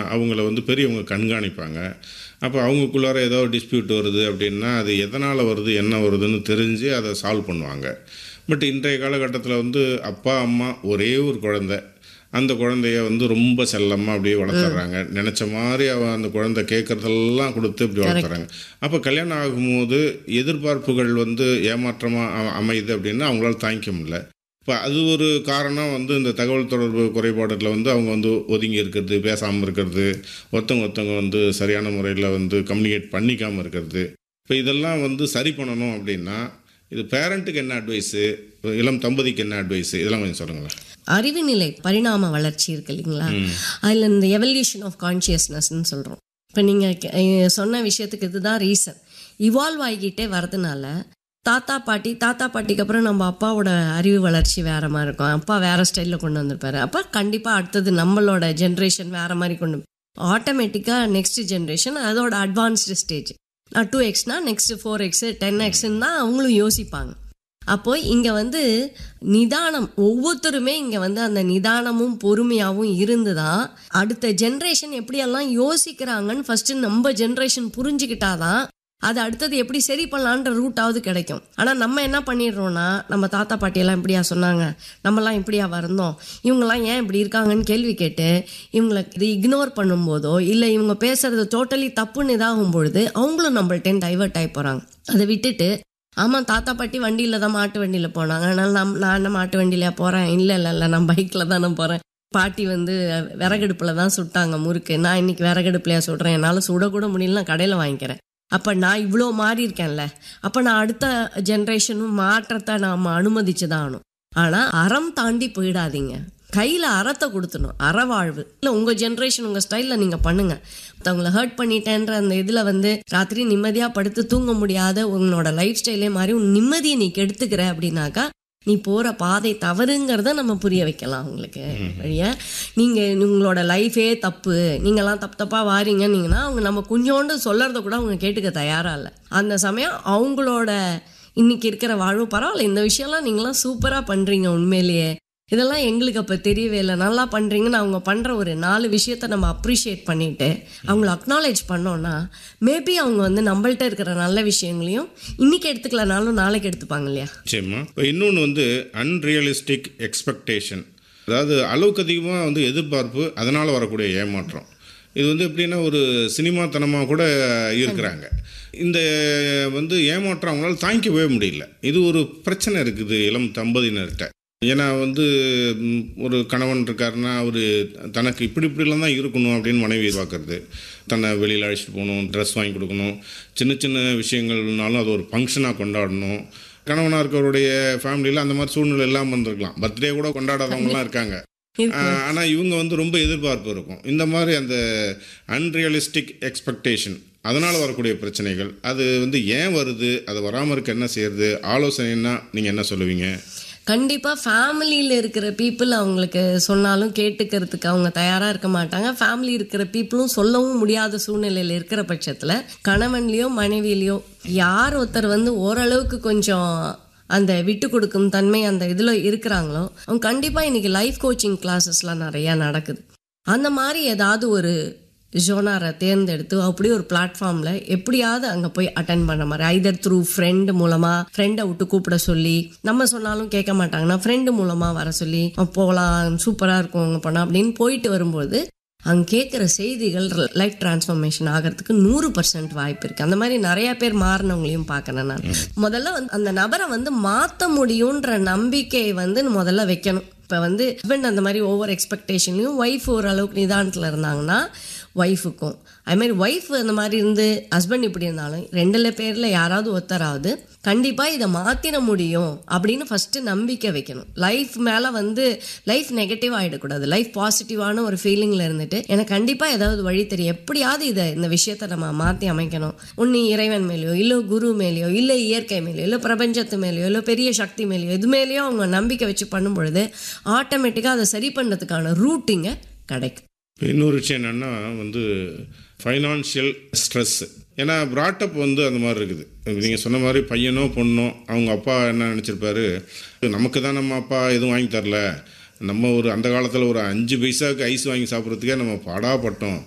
அவங்கள வந்து பெரியவங்க கண்காணிப்பாங்க அப்போ அவங்களுக்குள்ளார ஏதோ டிஸ்பியூட் வருது அப்படின்னா அது எதனால் வருது என்ன வருதுன்னு தெரிஞ்சு அதை சால்வ் பண்ணுவாங்க பட் இன்றைய காலகட்டத்தில் வந்து அப்பா அம்மா ஒரே ஒரு குழந்தை அந்த குழந்தைய வந்து ரொம்ப செல்லமாக அப்படியே வளர்த்துறாங்க நினச்ச மாதிரி அவன் அந்த குழந்தை கேட்குறதெல்லாம் கொடுத்து இப்படி வளர்த்துறாங்க அப்போ கல்யாணம் ஆகும்போது எதிர்பார்ப்புகள் வந்து ஏமாற்றமாக அமையுது அப்படின்னா அவங்களால தாங்கிக்க முடியல இப்போ அது ஒரு காரணம் வந்து இந்த தகவல் தொடர்பு குறைபாடுல வந்து அவங்க வந்து ஒதுங்கி இருக்கிறது பேசாமல் இருக்கிறது ஒருத்தவங்க ஒருத்தவங்க வந்து சரியான முறையில் வந்து கம்யூனிகேட் பண்ணிக்காமல் இருக்கிறது இப்போ இதெல்லாம் வந்து சரி பண்ணணும் அப்படின்னா இது பேரண்ட்டுக்கு என்ன அட்வைஸு இளம் தம்பதிக்கு என்ன அட்வைஸு இதெல்லாம் கொஞ்சம் சொல்லுங்களேன் அறிவு நிலை பரிணாம வளர்ச்சி இருக்கு இல்லைங்களா அதில் இந்த எவல்யூஷன் ஆஃப் கான்ஷியஸ்னஸ்ன்னு சொல்கிறோம் இப்போ நீங்கள் சொன்ன விஷயத்துக்கு இதுதான் ரீசன் இவால்வ் ஆகிக்கிட்டே வரதுனால தாத்தா பாட்டி தாத்தா பாட்டிக்கு அப்புறம் நம்ம அப்பாவோட அறிவு வளர்ச்சி வேற மாதிரி இருக்கும் அப்பா வேற ஸ்டைலில் கொண்டு வந்திருப்பாரு அப்போ கண்டிப்பாக அடுத்தது நம்மளோட ஜென்ரேஷன் வேற மாதிரி கொண்டு ஆட்டோமேட்டிக்காக நெக்ஸ்ட் ஜென்ரேஷன் அதோட அட்வான்ஸ்டு ஸ்டேஜ் நான் டூ எக்ஸ்னா நெக்ஸ்ட் ஃபோர் எக்ஸு டென் எக்ஸ்ன்னு தான் அவங்களும் யோசிப்பாங்க அப்போ இங்கே வந்து நிதானம் ஒவ்வொருத்தருமே இங்கே வந்து அந்த நிதானமும் பொறுமையாகவும் இருந்து தான் அடுத்த ஜென்ரேஷன் எப்படியெல்லாம் யோசிக்கிறாங்கன்னு ஃபஸ்ட்டு நம்ம ஜென்ரேஷன் புரிஞ்சுக்கிட்டாதான் அது அடுத்தது எப்படி சரி பண்ணலான்ற ரூட்டாவது கிடைக்கும் ஆனால் நம்ம என்ன பண்ணிடுறோம்னா நம்ம தாத்தா பாட்டியெல்லாம் இப்படியா சொன்னாங்க நம்மலாம் இப்படியா வரந்தோம் இவங்கெல்லாம் ஏன் இப்படி இருக்காங்கன்னு கேள்வி கேட்டு இவங்களை இது இக்னோர் பண்ணும்போதோ இல்லை இவங்க பேசுறது டோட்டலி தப்புன்னு இதாகும் பொழுது அவங்களும் நம்மள்ட்டேன் டைவர்ட் ஆகி போகிறாங்க அதை விட்டுட்டு ஆமாம் தாத்தா பாட்டி வண்டியில் தான் மாட்டு வண்டியில் போனாங்க அதனால நம் நான் என்ன மாட்டு வண்டியில போகிறேன் இல்லை இல்லை இல்லை நான் பைக்கில் தான் நான் போகிறேன் பாட்டி வந்து விறகடுப்பில் தான் சுட்டாங்க முறுக்கு நான் இன்னைக்கு விறகடுப்புலையா சுடுறேன் என்னால் சுடக்கூட முடியல நான் கடையில் வாங்கிக்கிறேன் அப்போ நான் இவ்வளோ மாறி இருக்கேன்ல அப்போ நான் அடுத்த ஜென்ரேஷனும் மாற்றத்தை நாம் அனுமதிச்சு தான் ஆகணும் ஆனால் அறம் தாண்டி போயிடாதீங்க கையில் அறத்தை கொடுத்துணும் அறவாழ்வு இல்லை உங்கள் ஜென்ரேஷன் உங்கள் ஸ்டைலில் நீங்கள் பண்ணுங்க மற்றவங்களை ஹர்ட் பண்ணிட்டேன்ற அந்த இதில் வந்து ராத்திரி நிம்மதியாக படுத்து தூங்க முடியாத உங்களோட லைஃப் ஸ்டைலே மாதிரி உன் நிம்மதியை நீ கெடுத்துக்கிற அப்படின்னாக்கா நீ போகிற பாதை தவறுங்கிறத நம்ம புரிய வைக்கலாம் உங்களுக்கு வழியா நீங்கள் உங்களோட லைஃபே தப்பு நீங்கள்லாம் தப்பு தப்பாக வாரீங்கன்னீங்கன்னா அவங்க நம்ம கொஞ்சோண்டு சொல்கிறத கூட அவங்க கேட்டுக்க தயாராக இல்லை அந்த சமயம் அவங்களோட இன்னைக்கு இருக்கிற வாழ்வு பரவாயில்ல இந்த விஷயம்லாம் நீங்களாம் சூப்பராக பண்ணுறீங்க உண்மையிலேயே இதெல்லாம் எங்களுக்கு அப்போ தெரியவே இல்லை நல்லா பண்ணுறீங்கன்னு அவங்க பண்ணுற ஒரு நாலு விஷயத்த நம்ம அப்ரிஷியேட் பண்ணிட்டு அவங்கள அக்னாலேஜ் பண்ணோன்னா மேபி அவங்க வந்து நம்மள்ட்ட இருக்கிற நல்ல விஷயங்களையும் இன்னைக்கு எடுத்துக்கலனாலும் நாளைக்கு எடுத்துப்பாங்க இல்லையா நிச்சயமா இப்போ இன்னொன்று வந்து அன்ரியலிஸ்டிக் எக்ஸ்பெக்டேஷன் அதாவது அளவுக்கு அதிகமாக வந்து எதிர்பார்ப்பு அதனால் வரக்கூடிய ஏமாற்றம் இது வந்து எப்படின்னா ஒரு சினிமாத்தனமாக கூட இருக்கிறாங்க இந்த வந்து ஏமாற்றம் அவங்களால தாங்கிக்கவே முடியல இது ஒரு பிரச்சனை இருக்குது இளம் தம்பதியினர்கிட்ட ஏன்னா வந்து ம், ஒரு கணவன் இருக்காருன்னா அவர் தனக்கு இப்படி இப்படிலாம் தான் இருக்கணும் அப்படின்னு மனைவி பார்க்கறது தன்னை வெளியில் அழைச்சிட்டு போகணும் ட்ரெஸ் வாங்கி கொடுக்கணும் சின்ன சின்ன விஷயங்கள்னாலும் அது ஒரு ஃபங்க்ஷனாக கொண்டாடணும் கணவனாக இருக்கவருடைய ஃபேமிலியில் அந்த மாதிரி சூழ்நிலை இல்லாமல் இருந்திருக்கலாம் பர்த்டே கூட கொண்டாடாதவங்கலாம் இருக்காங்க ஆனால் இவங்க வந்து ரொம்ப எதிர்பார்ப்பு இருக்கும் இந்த மாதிரி அந்த அன்ரியலிஸ்டிக் எக்ஸ்பெக்டேஷன் அதனால் வரக்கூடிய பிரச்சனைகள் அது வந்து ஏன் வருது அது வராமல் இருக்க என்ன செய்யறது ஆலோசனைன்னா நீங்கள் என்ன சொல்லுவீங்க கண்டிப்பாக ஃபேமிலியில் இருக்கிற பீப்புள் அவங்களுக்கு சொன்னாலும் கேட்டுக்கிறதுக்கு அவங்க தயாராக இருக்க மாட்டாங்க ஃபேமிலி இருக்கிற பீப்புளும் சொல்லவும் முடியாத சூழ்நிலையில் இருக்கிற பட்சத்தில் கணவன்லேயோ மனைவிலையோ யார் ஒருத்தர் வந்து ஓரளவுக்கு கொஞ்சம் அந்த விட்டு கொடுக்கும் தன்மை அந்த இதில் இருக்கிறாங்களோ அவங்க கண்டிப்பாக இன்னைக்கு லைஃப் கோச்சிங் கிளாஸஸ்லாம் நிறையா நடக்குது அந்த மாதிரி ஏதாவது ஒரு ஜோனாரை தேர்ந்தெடுத்து அப்படி ஒரு பிளாட்ஃபார்மில் எப்படியாவது அங்கே போய் அட்டன் பண்ண மாதிரி ஐதர் த்ரூ ஃப்ரெண்டு மூலமாக ஃப்ரெண்டை விட்டு கூப்பிட சொல்லி நம்ம சொன்னாலும் கேட்க மாட்டாங்கன்னா ஃப்ரெண்டு மூலமாக வர சொல்லி போகலாம் சூப்பராக இருக்கும் அங்கே போனால் அப்படின்னு போயிட்டு வரும்போது அங்கே கேட்குற செய்திகள் லைஃப் டிரான்ஸ்ஃபர்மேஷன் ஆகிறதுக்கு நூறு பர்சன்ட் வாய்ப்பு இருக்குது அந்த மாதிரி நிறைய பேர் மாறினவங்களையும் பார்க்கறேன் நான் முதல்ல வந்து அந்த நபரை வந்து மாற்ற முடியுன்ற நம்பிக்கையை வந்து முதல்ல வைக்கணும் இப்போ வந்து ஹஸ்பண்ட் அந்த மாதிரி ஓவர் எக்ஸ்பெக்டேஷன்லையும் ஒய்ஃப் ஓரளவுக்கு நிதானத்தில் இருந்தாங்கன்னா ஒய்ஃபுக்கும் அதுமாதிரி ஒய்ஃப் அந்த மாதிரி இருந்து ஹஸ்பண்ட் இப்படி இருந்தாலும் ரெண்டுல பேரில் யாராவது ஒருத்தராவது கண்டிப்பாக இதை மாற்றிட முடியும் அப்படின்னு ஃபஸ்ட்டு நம்பிக்கை வைக்கணும் லைஃப் மேலே வந்து லைஃப் நெகட்டிவ் ஆகிடக்கூடாது லைஃப் பாசிட்டிவான ஒரு ஃபீலிங்கில் இருந்துட்டு எனக்கு கண்டிப்பாக ஏதாவது வழி தெரியும் எப்படியாவது இதை இந்த விஷயத்தை நம்ம மாற்றி அமைக்கணும் ஒன்று இறைவன் மேலேயோ இல்லை குரு மேலேயோ இல்லை இயற்கை மேலேயோ இல்லை பிரபஞ்சத்து மேலேயோ இல்லை பெரிய சக்தி மேலேயோ இது மேலேயோ அவங்க நம்பிக்கை வச்சு பண்ணும் பொழுது ஆட்டோமேட்டிக்காக அதை சரி பண்ணுறதுக்கான ரூட்டிங்க கிடைக்கும் இப்போ இன்னொரு விஷயம் என்னென்னா வந்து ஃபைனான்ஷியல் ஸ்ட்ரெஸ் ஏன்னா ப்ராட்டப் வந்து அந்த மாதிரி இருக்குது நீங்கள் சொன்ன மாதிரி பையனோ பொண்ணோ அவங்க அப்பா என்ன நினச்சிருப்பாரு நமக்கு தான் நம்ம அப்பா எதுவும் வாங்கி தரல நம்ம ஒரு அந்த காலத்தில் ஒரு அஞ்சு பைசாவுக்கு ஐஸ் வாங்கி சாப்பிட்றதுக்கே நம்ம பாடாப்பட்டோம்